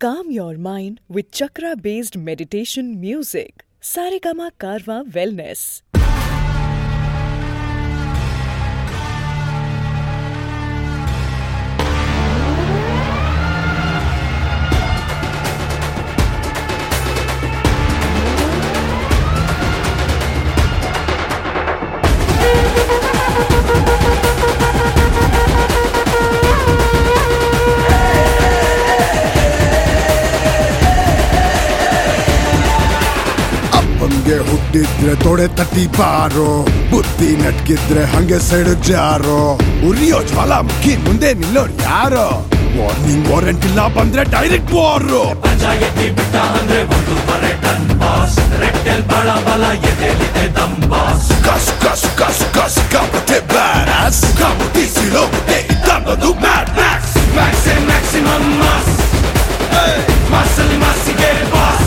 Calm your mind with chakra based meditation music. Saregama Karwa Wellness. ಅಪ್ಪಂಗೆ ಹುಟ್ಟಿದ್ರೆ ತೊಡೆ ತಟ್ಟಿ ಬಾರೋ ಬುದ್ಧಿ ನಟ್ಗಿದ್ರೆ ಹಂಗೆ ಸೈಡ್ ಜಾರೋ ಉರಿಯೋ ಜ್ವಾಲಾಮುಖಿ ಮುಂದೆ ನಿಲ್ಲೋರು ಯಾರೋ ವಾರ್ನಿಂಗ್ ವಾರಂಟ್ ಇಲ್ಲ ಬಂದ್ರೆ ಡೈರೆಕ್ಟ್ ವಾರು ಕಸ್ ಕಸ್ ಕಸ್ ಕಸ್ ಕಾಪತೆ ಬ್ಯಾರಸ್ ಕಾಮುತಿ ಸಿಲೋಗುತ್ತೆ ಇದ್ದನ್ನೋದು ಮ್ಯಾಡ್ ಮ್ಯಾಕ್ಸ್ ಮ್ಯಾಕ್ಸೆ ಮ್ಯಾಕ್ಸಿಮಮ್ ಮಾಸ್ ಮಾಸಲ್ಲಿ ಮಾಸಿಗೆ ಬಾಸ್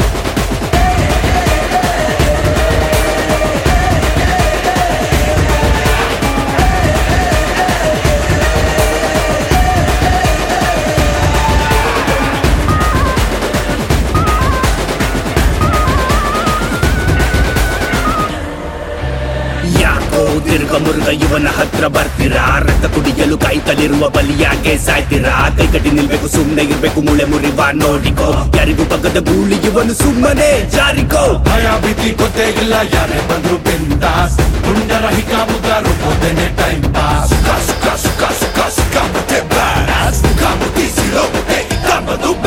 ಯಾಕೋ ತಿರುಗ ಮುರುಗ ಇವನ ಹತ್ರ ಬರ್ತೀರಾ ರಕ್ತ ಕುಡಿಯಲು ಕಾಯ್ತಲಿರುವ ಬಲಿಯಾಗೆ ಸಾಯ್ತೀರಾ ಕೈ ಕಟ್ಟಿ ನಿಲ್ಬೇಕು ಸುಮ್ನೆ ಇರ್ಬೇಕು ಮುಳೆ ಮುರಿವ ನೋಡಿಕೋ ಯಾರಿಗೂ ಬಗ್ಗದ ಗೂಳಿ ಇವನು ಸುಮ್ಮನೆ ಜಾರಿಕೋ ಭಯ ಭೀತಿ ಗೊತ್ತೇ ಇಲ್ಲ ಯಾರೇ ಬಂದ್ರು ಬಿಂದಾಸ್ ಪುಂಡರ ಹಿಕಾಮುಗ ರುಬ್ಬೋದೇನೆ ಟೈಮ್ ಪಾಸ್ ಕಸ್ ಕಸ್ ಕಸ್ ಕಸ್ ಕಾಮತೆ ಬ್ಯಾರಸ್ ಕಾಮುತಿ ಸಿಲೋಗುತ್ತೆ ಇದ್ದನ್ನೋದು